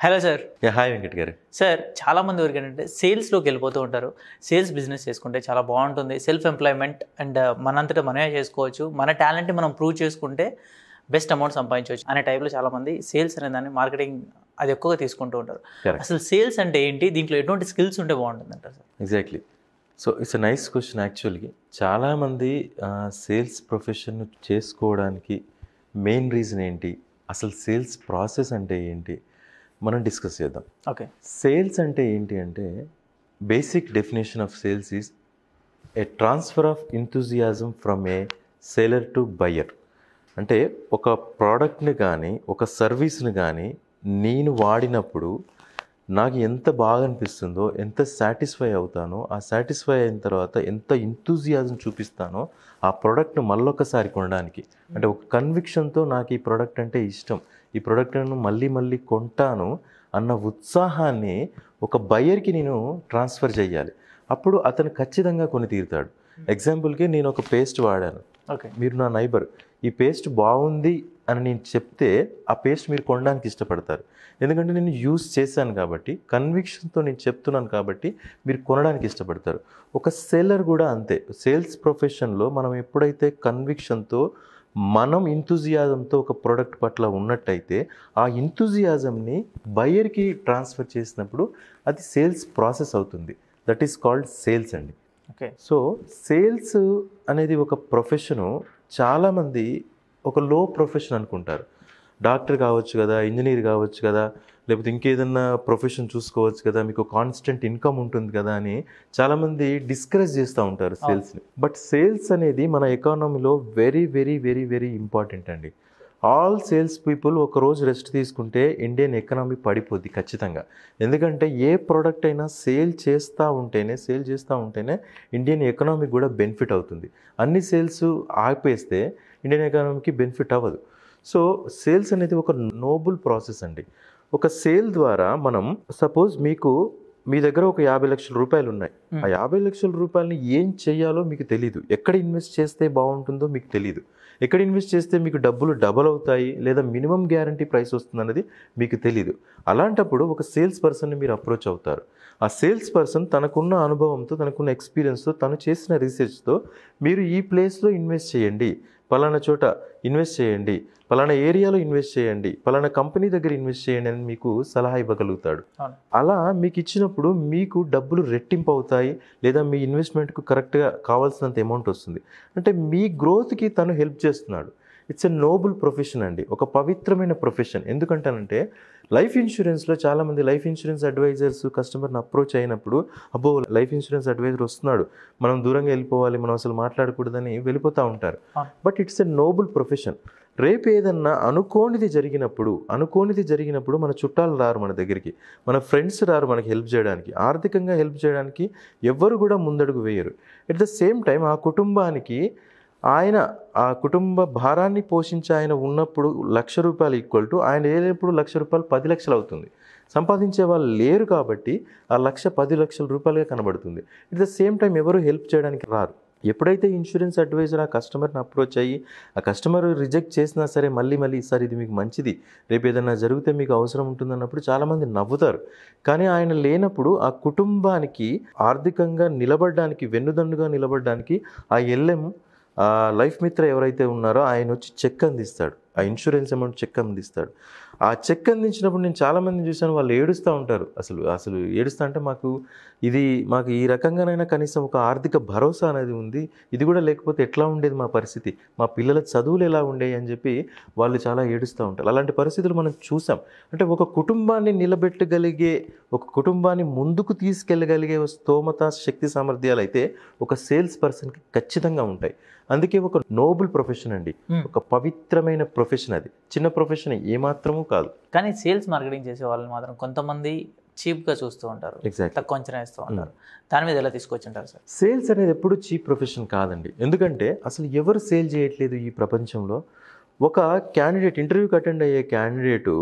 Hello sir yeah hi Venkat garu sir చాలా మంది వరకు ఏంటంటే సేల్స్లోకి వెళ్ళిపోతూ ఉంటారు సేల్స్ బిజినెస్ చేసుకుంటే చాలా బాగుంటుంది సెల్ఫ్ ఎంప్లాయ్మెంట్ అండ్ మనంతటా మనమే చేసుకోవచ్చు మన టాలెంట్ని మనం ప్రూవ్ చేసుకుంటే బెస్ట్ అమౌంట్ సంపాదించవచ్చు అనే టైప్లో చాలా మంది సేల్స్ అనే దాన్ని మార్కెటింగ్ అది ఎక్కువగా తీసుకుంటూ ఉంటారు Correct. అసలు సేల్స్ అంటే ఏంటి దీంట్లో ఎటువంటి స్కిల్స్ ఉంటే బాగుంటుంది అంటారు sir exactly so it's a nice question యాక్చువల్గా చాలామంది సేల్స్ ప్రొఫెషన్ చేసుకోవడానికి మెయిన్ రీజన్ ఏంటి అసలు సేల్స్ ప్రాసెస్ అంటే ఏంటి మనం డిస్కస్ చేద్దాం ఓకే సేల్స్ అంటే ఏంటి అంటే basic definition of sales is a transfer of enthusiasm from a seller to buyer అంటే ఒక ప్రోడక్ట్ని కానీ ఒక సర్వీస్ని కానీ నేను వాడినప్పుడు నాకు ఎంత బాగా అనిపిస్తుందో ఎంత సాటిస్ఫై అవుతానో ఆ సాటిస్ఫై అయిన తర్వాత ఎంత ఇంతూజియాజం చూపిస్తానో ఆ ప్రోడక్ట్ను మళ్ళొకసారి కొనడానికి అంటే ఒక కన్విక్షన్తో నాకు ఈ ప్రోడక్ట్ అంటే ఇష్టం ఈ ప్రోడక్ట్ను మళ్ళీ మళ్ళీ కొంటాను అన్న ఉత్సాహాన్ని ఒక బయ్యర్కి నేను ట్రాన్స్ఫర్ చేయాలి అప్పుడు అతను ఖచ్చితంగా కొని తీరుతాడు ఎగ్జాంపుల్కి నేను ఒక పేస్ట్ వాడాను ఓకే మీరు నా నైబర్ ఈ పేస్ట్ బాగుంది అని నేను చెప్తే ఆ పేస్ట్ మీరు కొనడానికి ఇష్టపడతారు ఎందుకంటే నేను యూస్ చేశాను కాబట్టి కన్విక్షన్తో నేను చెప్తున్నాను కాబట్టి మీరు కొనడానికి ఇష్టపడతారు ఒక సెల్లర్ కూడా అంతే సేల్స్ ప్రొఫెషన్లో మనం ఎప్పుడైతే కన్విక్షన్తో మనం ఇంతుజియాజంతో ఒక ప్రోడక్ట్ పట్ల ఉన్నట్టయితే ఆ ఇంతుజియాజంని బయర్కి ట్రాన్స్ఫర్ చేసినప్పుడు అది సేల్స్ ప్రాసెస్ అవుతుంది దట్ ఈస్ కాల్డ్ సేల్స్ అండి ఓకే సో సేల్స్ అనేది ఒక ప్రొఫెషను చాలామంది ఒక లో ప్రొఫెషన్ అనుకుంటారు డాక్టర్ కావచ్చు కదా ఇంజనీర్ కావచ్చు కదా లేకపోతే ఇంకేదన్నా ప్రొఫెషన్ చూసుకోవచ్చు కదా మీకు కాన్స్టెంట్ ఇన్కమ్ ఉంటుంది కదా అని చాలామంది డిస్కరేజ్ చేస్తూ ఉంటారు సేల్స్ని బట్ సేల్స్ అనేది మన ఎకానమీలో very very very very important అండి ఆల్ సేల్స్ పీపుల్ ఒక రోజు రెస్ట్ తీసుకుంటే ఇండియన్ ఎకనామీ పడిపోద్ది ఖచ్చితంగా ఎందుకంటే ఏ ప్రోడక్ట్ అయినా సేల్ చేస్తూ ఉంటేనే సేల్ చేస్తూ ఉంటేనే ఇండియన్ ఎకనామీ కూడా బెనిఫిట్ అవుతుంది అన్ని సేల్స్ ఆపేస్తే ఇండియన్ ఎకానమీకి బెనిఫిట్ అవ్వదు సో సేల్స్ అనేది ఒక నోబుల్ ప్రాసెస్ అండి ఒక సేల్ ద్వారా మనం సపోజ్ మీకు మీ దగ్గర ఒక యాభై లక్షల రూపాయలు ఉన్నాయి ఆ యాభై లక్షల రూపాయలని ఏం చేయాలో మీకు తెలియదు ఎక్కడ ఇన్వెస్ట్ చేస్తే బాగుంటుందో మీకు తెలియదు ఎక్కడ ఇన్వెస్ట్ చేస్తే మీకు డబ్బులు డబల్ అవుతాయి లేదా మినిమం గ్యారంటీ ప్రైస్ వస్తుంది అన్నది మీకు తెలియదు అలాంటప్పుడు ఒక సేల్స్ పర్సన్ని మీరు అప్రోచ్ అవుతారు ఆ సేల్స్ పర్సన్ తనకున్న అనుభవంతో తనకున్న ఎక్స్పీరియన్స్తో తను చేసిన రీసెర్చ్తో మీరు ఈ ప్లేస్లో ఇన్వెస్ట్ చేయండి పలానా చోట ఇన్వెస్ట్ చేయండి పలానా ఏరియాలో ఇన్వెస్ట్ చేయండి పలానా కంపెనీ దగ్గర ఇన్వెస్ట్ చేయండి అని మీకు సలహా ఇవ్వగలుగుతాడు అవును. అలా మీకు ఇచ్చినప్పుడు మీకు డబ్బులు రెట్టింపు అవుతాయి లేదా మీ ఇన్వెస్ట్మెంట్కు కరెక్ట్గా కావాల్సినంత అమౌంట్ వస్తుంది అంటే మీ గ్రోత్కి తను హెల్ప్ చేస్తున్నాడు ఇట్స్ ఎ నోబుల్ ప్రొఫెషన్ అండి ఒక పవిత్రమైన ప్రొఫెషన్ ఎందుకంటానంటే లైఫ్ ఇన్సూరెన్స్లో చాలామంది లైఫ్ ఇన్సూరెన్స్ అడ్వైజర్స్ కస్టమర్ని అప్రోచ్ అయినప్పుడు అబ్బో లైఫ్ ఇన్సూరెన్స్ అడ్వైజర్ వస్తున్నాడు మనం దూరంగా వెళ్ళిపోవాలి మనం అసలు మాట్లాడకూడదని వెళ్ళిపోతూ ఉంటారు అవును. But it's a noble profession రేపు ఏదన్నా అనుకోనిది జరిగినప్పుడు అనుకోనిది జరిగినప్పుడు మన చుట్టాలు రారు మన దగ్గరికి మన ఫ్రెండ్స్ రారు మనకి హెల్ప్ చేయడానికి ఆర్థికంగా హెల్ప్ చేయడానికి ఎవ్వరు కూడా ముందడుగు వేయరు ఎట్ ద సేమ్ టైం ఆ కుటుంబానికి ఆయన ఆ కుటుంబ భారాన్ని పోషించి ఆయన ఉన్నప్పుడు లక్ష రూపాయలు ఈక్వల్ టు ఆయన లేనప్పుడు లక్ష రూపాయలు పది లక్షలు అవుతుంది సంపాదించే వాళ్ళు లేరు కాబట్టి ఆ లక్ష పది లక్షల రూపాయలుగా కనబడుతుంది ఎట్ ద సేమ్ టైం ఎవరు హెల్ప్ చేయడానికి రారు ఎప్పుడైతే ఇన్సూరెన్స్ అడ్వైజర్ ఆ కస్టమర్ని అప్రోచ్ అయ్యి ఆ కస్టమర్ రిజెక్ట్ చేసినా సరే మళ్ళీ మళ్ళీ సార్ ఇది మీకు మంచిది రేపు ఏదైనా జరిగితే మీకు అవసరం ఉంటుందన్నప్పుడు చాలామంది నవ్వుతారు కానీ ఆయన లేనప్పుడు ఆ కుటుంబానికి ఆర్థికంగా నిలబడడానికి వెన్నుదన్నుగా నిలబడడానికి ఆ ఎల్ఎం ఆ లైఫ్ మిత్ర ఎవరైతే ఉన్నారో ఆయన వచ్చి చెక్ అందిస్తాడు ఆ ఇన్సూరెన్స్ అమౌంట్ చెక్ అందిస్తాడు ఆ చెక్ అందించినప్పుడు నేను చాలామంది చూశాను వాళ్ళు ఏడుస్తూ ఉంటారు అసలు అసలు ఏడుస్తా అంటే మాకు ఇది మాకు ఈ రకంగానైనా కనీసం ఒక ఆర్థిక భరోసా అనేది ఉంది ఇది కూడా లేకపోతే ఎట్లా ఉండేది మా పరిస్థితి మా పిల్లల చదువులు ఎలా ఉండేవి అని చెప్పి వాళ్ళు చాలా ఏడుస్తూ ఉంటారు అలాంటి పరిస్థితులు మనం చూసాం అంటే ఒక కుటుంబాన్ని నిలబెట్టగలిగే ఒక కుటుంబాన్ని ముందుకు తీసుకెళ్ళగలిగే స్తోమత శక్తి సామర్థ్యాలు అయితే ఒక సేల్స్ పర్సన్కి ఖచ్చితంగా ఉంటాయి అందుకే ఒక నోబుల్ ప్రొఫెషన్ అండి Hmm. ఒక పవిత్రమైన ప్రొఫెషన్ అది చిన్న ప్రొఫెషన్ ఏమాత్రము కాదు కానీ సేల్స్ మార్కెటింగ్ చేసే వాళ్ళని మాత్రం కొంతమంది చీప్గా చూస్తూ ఉంటారు ఎగ్జాక్ట్ తక్కువ అంచనా వేస్తూ ఉంటారు దాని మీద ఎలా తీసుకొచ్చి ఉంటారు సార్ సేల్స్ అనేది ఎప్పుడు చీప్ ప్రొఫెషన్ కాదండి ఎందుకంటే అసలు ఎవరు సేల్ చేయట్లేదు ఈ ప్రపంచంలో ఒక క్యాండిడేట్ ఇంటర్వ్యూకి అటెండ్ అయ్యే క్యాండిడేటు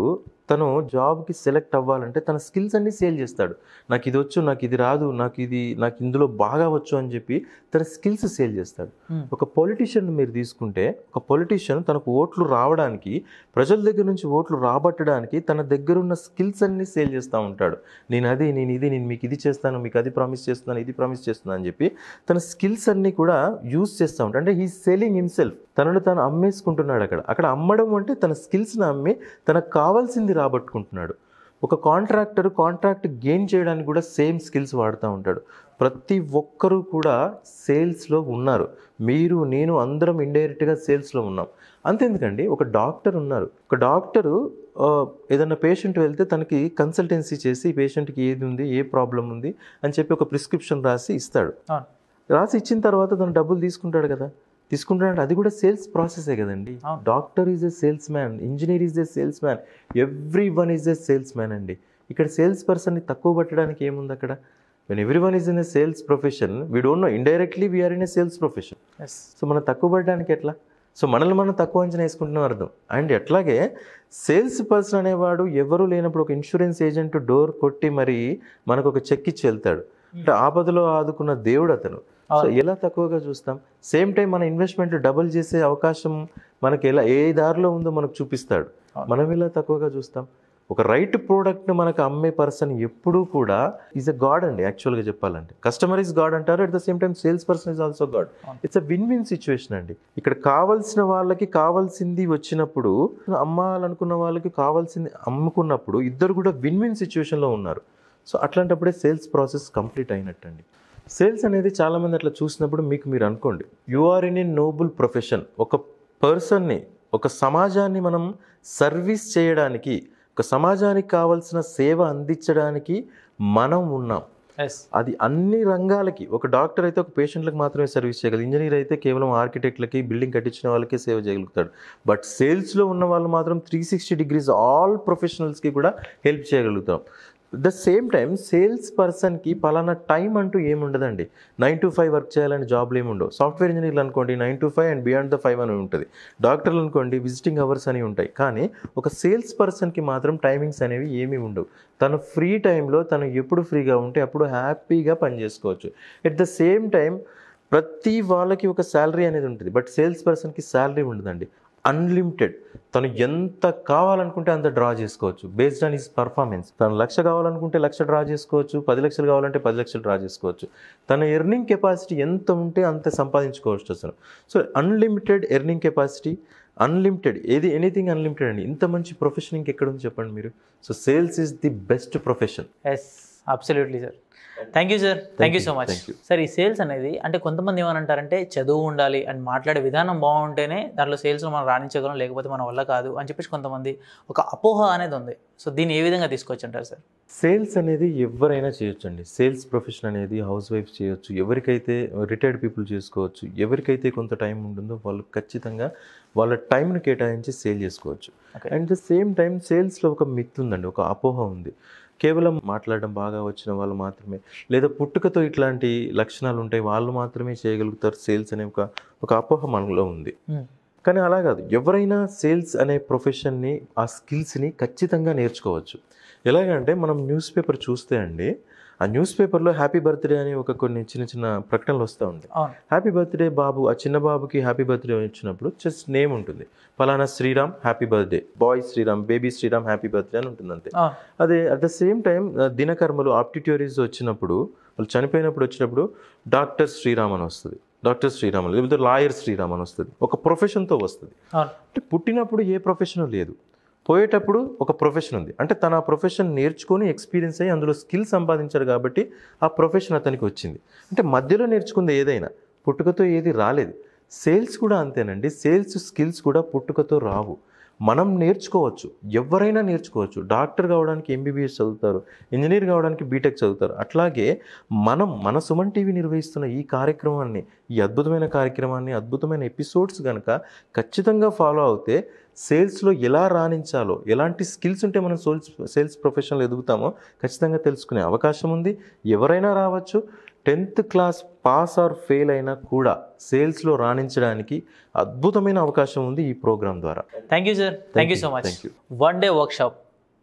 తను జాబ్కి సెలెక్ట్ అవ్వాలంటే తన స్కిల్స్ అన్ని సేల్ చేస్తాడు నాకు ఇది వచ్చు నాకు ఇది రాదు నాకు ఇది నాకు ఇందులో బాగా వచ్చు అని చెప్పి తన స్కిల్స్ సేల్ చేస్తాడు Hmm. ఒక పొలిటీషియన్ మీరు తీసుకుంటే ఒక పొలిటీషియన్ తనకు ఓట్లు రావడానికి ప్రజల దగ్గర నుంచి ఓట్లు రాబట్టడానికి తన దగ్గర ఉన్న స్కిల్స్ అన్ని సేల్ చేస్తూ ఉంటాడు నేను అది నేను ఇది నేను మీకు ఇది చేస్తాను మీకు అది ప్రామిస్ చేస్తున్నాను ఇది ప్రామిస్ చేస్తున్నాను అని చెప్పి తన స్కిల్స్ అన్ని కూడా యూజ్ చేస్తూ ఉంటాడు అంటే హీ సెల్లింగ్ హిమ్సెల్ఫ్ తనను తాను అమ్మేసుకుంటున్నాడు అక్కడ అక్కడ అమ్మడం అంటే తన స్కిల్స్ని అమ్మి తనకు కావాల్సింది రాబట్టుకుంటున్నాడు ఒక కాంట్రాక్టర్ కాంట్రాక్ట్ గెయిన్ చేయడానికి కూడా సేమ్ స్కిల్స్ వాడుతూ ఉంటాడు ప్రతి ఒక్కరూ కూడా సేల్స్లో ఉన్నారు మీరు నేను అందరం ఇండైరెక్ట్గా సేల్స్లో ఉన్నాం అంతెందుకండి ఒక డాక్టర్ ఉన్నారు ఒక డాక్టరు ఆ, ఏదైనా పేషెంట్ వెళ్తే తనకి కన్సల్టెన్సీ చేసి ఈ పేషెంట్కి ఏది ఉంది ఏ ప్రాబ్లం ఉంది అని చెప్పి ఒక ప్రిస్క్రిప్షన్ రాసి ఇస్తాడు అవును రాసి ఇచ్చిన తర్వాత తను డబ్బులు తీసుకుంటాడు కదా తీసుకుంటాడు అది కూడా సేల్స్ ప్రాసెసే కదండి అవును. Doctor is a salesman engineer is a salesman everyone is a salesman అండి ఇక్కడ సేల్స్ పర్సన్ని తక్కువ పట్టడానికి ఏముంది అక్కడ when everyone is in a sales profession we don't know indirectly we are in a sales profession yes so మనం తక్కువ పడడానికి ఎట్లా సో మనల్ని మనం తక్కువ అంచనా వేసుకుంటున్నాం అర్థం అండ్ ఎట్లాగే సేల్స్ పర్సన్ అనేవాడు ఎవరు లేనప్పుడు ఒక ఇన్సూరెన్స్ ఏజెంట్ డోర్ కొట్టి మరి మనకు ఒక చెక్ ఇచ్చి వెళ్తాడు అంటే ఆపదలో ఆదుకున్న దేవుడు అతను సో ఎలా తక్కువగా చూస్తాం సేమ్ టైం మన ఇన్వెస్ట్మెంట్ డబుల్ చేసే అవకాశం మనకి ఎలా ఏ దారిలో ఉందో మనకు చూపిస్తాడు అవును. మనం ఎలా తక్కువగా చూస్తాం ఒక రైట్ ప్రోడక్ట్ని మనకు అమ్మే పర్సన్ ఎప్పుడూ కూడా ఈజ్ అ గాడ్ అండి యాక్చువల్గా చెప్పాలంటే కస్టమర్ ఇస్ గాడ్ అంటారు at the same time sales person is also God అవును. It's a win win situation అండి ఇక్కడ కావాల్సిన వాళ్ళకి కావాల్సింది వచ్చినప్పుడు అమ్మాలనుకున్న వాళ్ళకి కావాల్సింది అమ్ముకున్నప్పుడు ఇద్దరు కూడా విన్ విన్ సిచ్యువేషన్లో ఉన్నారు సో అట్లాంటప్పుడే సేల్స్ ప్రాసెస్ కంప్లీట్ అయినట్టండి సేల్స్ అనేది చాలామంది అట్లా చూసినప్పుడు మీకు మీరు అనుకోండి you are in a noble profession ఒక పర్సన్ని ఒక సమాజాన్ని మనం సర్వీస్ చేయడానికి ఒక సమాజానికి కావాల్సిన సేవ అందించడానికి మనం ఉన్నాం ఎస్ అది అన్ని రంగాలకి ఒక డాక్టర్ అయితే ఒక పేషెంట్లకు మాత్రమే సర్వీస్ చేయగలరు ఇంజనీర్ అయితే కేవలం ఆర్కిటెక్ట్లకి బిల్డింగ్ కట్టించిన వాళ్ళకే సేవ చేయగలుగుతాడు బట్ సేల్స్లో ఉన్న వాళ్ళు మాత్రం త్రీ సిక్స్టీ డిగ్రీస్ ఆల్ ప్రొఫెషనల్స్కి కూడా హెల్ప్ చేయగలుగుతాం ద సేమ్ టైం సేల్స్ పర్సన్కి పలానా టైం అంటూ ఏముండదండి నైన్ టు ఫైవ్ వర్క్ చేయాలని జాబ్లు ఏముండవు సాఫ్ట్వేర్ ఇంజనీర్లు అనుకోండి nine to five and beyond the five అని ఉంటుంది డాక్టర్లు అనుకోండి విజిటింగ్ అవర్స్ అని ఉంటాయి కానీ ఒక సేల్స్ పర్సన్కి మాత్రం టైమింగ్స్ అనేవి ఏమీ ఉండవు తను ఫ్రీ టైంలో తను ఎప్పుడు ఫ్రీగా ఉంటే అప్పుడు హ్యాపీగా పని చేసుకోవచ్చు ఎట్ ద సేమ్ టైం ప్రతి వాళ్ళకి ఒక శాలరీ అనేది ఉంటుంది బట్ సేల్స్ పర్సన్కి శాలరీ ఉండదండి అన్లిమిటెడ్ తను ఎంత కావాలనుకుంటే అంత డ్రా చేసుకోవచ్చు బేస్డ్ ఆన్ హిస్ పర్ఫార్మెన్స్ తను లక్ష కావాలనుకుంటే లక్ష డ్రా చేసుకోవచ్చు పది లక్షలు కావాలంటే పది లక్షలు డ్రా చేసుకోవచ్చు తన ఎర్నింగ్ కెపాసిటీ ఎంత ఉంటే అంత సంపాదించుకోవచ్చు అసలు so unlimited earning capacity unlimited ఏది ఎనీథింగ్ అన్లిమిటెడ్ అండి ఇంత మంచి ప్రొఫెషన్ ఇంకెక్కడ ఉంది చెప్పండి మీరు so sales is the best profession yes absolutely sir thank you sir thank you so much thank you. Sir ఈ సేల్స్ అనేది అంటే కొంతమంది ఏమనంటారంటే చదువు ఉండాలి అండ్ మాట్లాడే విధానం బాగుంటేనే దాంట్లో సేల్స్లో మనం రాణించగలం లేకపోతే మన వల్ల కాదు అని చెప్పేసి కొంతమంది ఒక అపోహ అనేది ఉంది సో దీన్ని ఏ విధంగా తీసుకొచ్చి అంటారు సార్ సేల్స్ అనేది ఎవరైనా చేయొచ్చండి సేల్స్ ప్రొఫెషన్ అనేది హౌస్ వైఫ్ చేయొచ్చు ఎవరికైతే రిటైర్డ్ పీపుల్ చేసుకోవచ్చు ఎవరికైతే కొంత టైం ఉంటుందో వాళ్ళు ఖచ్చితంగా వాళ్ళ టైంని కేటాయించి సేల్ చేసుకోవచ్చు Okay. And the same time సేల్స్లో ఒక మిత్ ఉందండి ఒక అపోహ ఉంది కేవలం మాట్లాడడం బాగా వచ్చిన వాళ్ళు మాత్రమే లేదా పుట్టుకతో ఇట్లాంటి లక్షణాలు ఉంటాయి వాళ్ళు మాత్రమే చేయగలుగుతారు సేల్స్ అనే ఒక ఒక అపోహ మనలో ఉంది Hmm. కానీ అలా కాదు ఎవరైనా సేల్స్ అనే ప్రొఫెషన్ని ఆ స్కిల్స్ని ఖచ్చితంగా నేర్చుకోవచ్చు ఎలాగంటే మనం న్యూస్ పేపర్ చూస్తే అండి ఆ న్యూస్ పేపర్లో హ్యాపీ బర్త్డే అని ఒక కొన్ని చిన్న చిన్న ప్రకటనలు వస్తూ ఉంటాయి అవును హ్యాపీ బర్త్డే బాబు ఆ చిన్న బాబుకి హ్యాపీ బర్త్డే వచ్చినప్పుడు జస్ట్ నేమ్ ఉంటుంది ఫలానా Sriram happy birthday boy Sriram baby Sriram happy birthday అని ఉంటుంది అంతే అవును అదే అట్ ద సేమ్ టైం దినకర్మలు ఆప్టిట్యూరీస్ వచ్చినప్పుడు వాళ్ళు చనిపోయినప్పుడు వచ్చినప్పుడు డాక్టర్ శ్రీరామ్ అని వస్తుంది డాక్టర్ శ్రీరామ్ అని లేకపోతే లాయర్ శ్రీరామ్ అని వస్తుంది ఒక ప్రొఫెషన్తో వస్తుంది అవును అంటే పుట్టినప్పుడు ఏ ప్రొఫెషన్ లేదు పోయేటప్పుడు ఒక ప్రొఫెషన్ ఉంది అంటే తన ఆ ప్రొఫెషన్ నేర్చుకొని ఎక్స్పీరియన్స్ అయ్యి అందులో స్కిల్ సంపాదించాడు కాబట్టి ఆ ప్రొఫెషన్ అతనికి వచ్చింది అంటే మధ్యలో నేర్చుకుంది ఏదైనా పుట్టుకతో ఏది రాలేదు సేల్స్ కూడా అంతేనండి సేల్స్ స్కిల్స్ కూడా పుట్టుకతో రావు మనం నేర్చుకోవచ్చు ఎవరైనా నేర్చుకోవచ్చు డాక్టర్ కావడానికి ఎంబీబీఎస్ చదువుతారు ఇంజనీర్ కావడానికి బీటెక్ చదువుతారు అట్లాగే మనం మన సుమన్ టీవీ నిర్వహిస్తున్న ఈ కార్యక్రమాన్ని ఈ అద్భుతమైన కార్యక్రమాన్ని అద్భుతమైన ఎపిసోడ్స్ కనుక ఖచ్చితంగా ఫాలో అవుతే సేల్స్లో ఎలా రాణించాలో ఎలాంటి స్కిల్స్ ఉంటే మనం సేల్స్ సేల్స్ ప్రొఫెషన్లో ఎదుగుతామో ఖచ్చితంగా తెలుసుకునే అవకాశం ఉంది ఎవరైనా రావచ్చు tenth class pass or fail అయినా కూడా సేల్స్లో రాణించడానికి అద్భుతమైన అవకాశం ఉంది ఈ ప్రోగ్రాం ద్వారా thank you sir thank you so much Thank you. One day workshop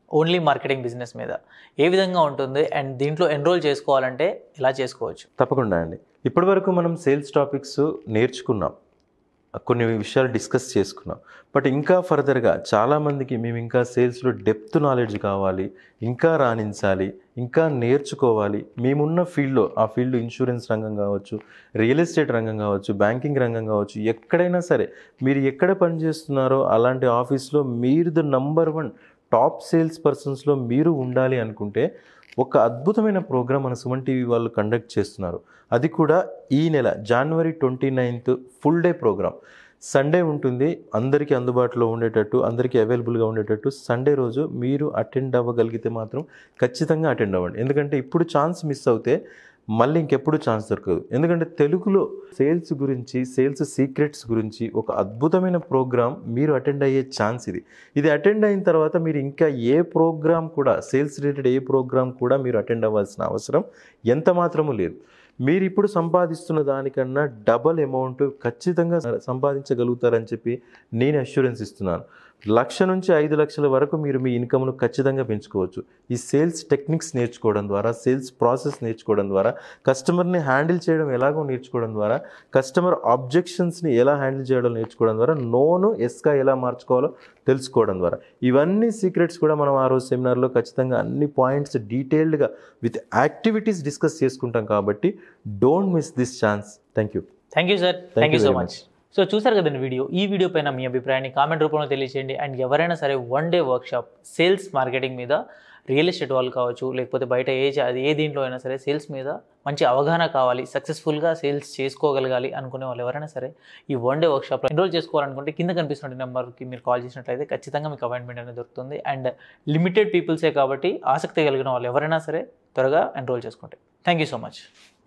only marketing business మీద ఏ విధంగా ఉంటుంది అండ్ దీంట్లో ఎన్రోల్ చేసుకోవాలంటే ఎలా చేసుకోవచ్చు తప్పకుండా అండి ఇప్పటివరకు మనం సేల్స్ టాపిక్స్ నేర్చుకున్నాం కొన్ని విషయాలు డిస్కస్ చేసుకున్నాం బట్ ఇంకా ఫర్దర్గా చాలామందికి మేము ఇంకా సేల్స్లో డెప్త్ నాలెడ్జ్ కావాలి ఇంకా రాణించాలి ఇంకా నేర్చుకోవాలి మేమున్న ఫీల్డ్లో ఆ ఫీల్డ్ ఇన్సూరెన్స్ రంగం కావచ్చు రియల్ ఎస్టేట్ రంగం కావచ్చు బ్యాంకింగ్ రంగం కావచ్చు ఎక్కడైనా సరే మీరు ఎక్కడ పనిచేస్తున్నారో అలాంటి ఆఫీస్లో మీరు the number one top sales పర్సన్స్లో మీరు ఉండాలి అనుకుంటే ఒక అద్భుతమైన ప్రోగ్రామ్ మన సుమన్ టీవీ వాళ్ళు కండక్ట్ చేస్తున్నారు అది కూడా ఈ నెల జనవరి twenty ninth full day programme Sunday ఉంటుంది అందరికీ అందుబాటులో ఉండేటట్టు అందరికీ అవైలబుల్గా ఉండేటట్టు సండే రోజు మీరు అటెండ్ అవ్వగలిగితే మాత్రం ఖచ్చితంగా అటెండ్ అవ్వండి ఎందుకంటే ఇప్పుడు ఛాన్స్ మిస్ అవుతే మళ్ళీ ఇంకెప్పుడు ఛాన్స్ దొరకదు ఎందుకంటే తెలుగులో సేల్స్ గురించి సేల్స్ సీక్రెట్స్ గురించి ఒక అద్భుతమైన ప్రోగ్రామ్ మీరు అటెండ్ అయ్యే ఛాన్స్ ఇది ఇది అటెండ్ అయిన తర్వాత మీరు ఇంకా ఏ ప్రోగ్రామ్ కూడా సేల్స్ రిలేటెడ్ ఏ ప్రోగ్రామ్ కూడా మీరు అటెండ్ అవ్వాల్సిన అవసరం ఎంత మాత్రమూ లేదు మీరు ఇప్పుడు సంపాదిస్తున్న దానికన్నా డబల్ అమౌంట్ ఖచ్చితంగా సంపాదించగలుగుతారని చెప్పి నేను అష్యూరెన్స్ ఇస్తున్నాను లక్ష నుంచి ఐదు లక్షల వరకు మీరు మీ ఇన్కమ్ను ఖచ్చితంగా పెంచుకోవచ్చు ఈ సేల్స్ టెక్నిక్స్ నేర్చుకోవడం ద్వారా సేల్స్ ప్రాసెస్ నేర్చుకోవడం ద్వారా కస్టమర్ని హ్యాండిల్ చేయడం ఎలాగో నేర్చుకోవడం ద్వారా కస్టమర్ ఆబ్జెక్షన్స్ని ఎలా హ్యాండిల్ చేయడం నేర్చుకోవడం ద్వారా నోను ఎస్గా ఎలా మార్చుకోవాలో తెలుసుకోవడం ద్వారా ఇవన్నీ సీక్రెట్స్ కూడా మనం ఆ రోజు సెమినార్లో ఖచ్చితంగా అన్ని పాయింట్స్ డీటెయిల్డ్గా విత్ యాక్టివిటీస్ డిస్కస్ చేసుకుంటాం కాబట్టి don't miss this chance thank you thank you sir thank you you so very much so చూసారు కదండి వీడియో ఈ వీడియో పైన మీ అభిప్రాయాన్ని కామెంట్ రూపంలో తెలియచేయండి అండ్ ఎవరైనా సరే one day workshop sales marketing మీద రియల్ ఎస్టేట్ వాళ్ళు కావచ్చు లేకపోతే బయట ఏ చ- అది ఏ దీంట్లో అయినా సరే సేల్స్ మీద మంచి అవగాహన కావాలి సక్సెస్ఫుల్గా సేల్స్ చేసుకోగలగాలి అనుకునే వాళ్ళు ఎవరైనా సరే ఈ వన్ డే వర్క్షాప్లో ఎన్రోల్ చేసుకోవాలనుకుంటే కింద కనిపిస్తున్న నెంబర్కి మీరు కాల్ చేసినట్లయితే ఖచ్చితంగా మీకు అపాయింట్మెంట్ అనేది దొరుకుతుంది అండ్ లిమిటెడ్ పీపుల్సే కాబట్టి ఆసక్తి కలిగిన వాళ్ళు ఎవరైనా సరే త్వరగా ఎన్రోల్ చేసుకుంటే థ్యాంక్ యూ సో మచ్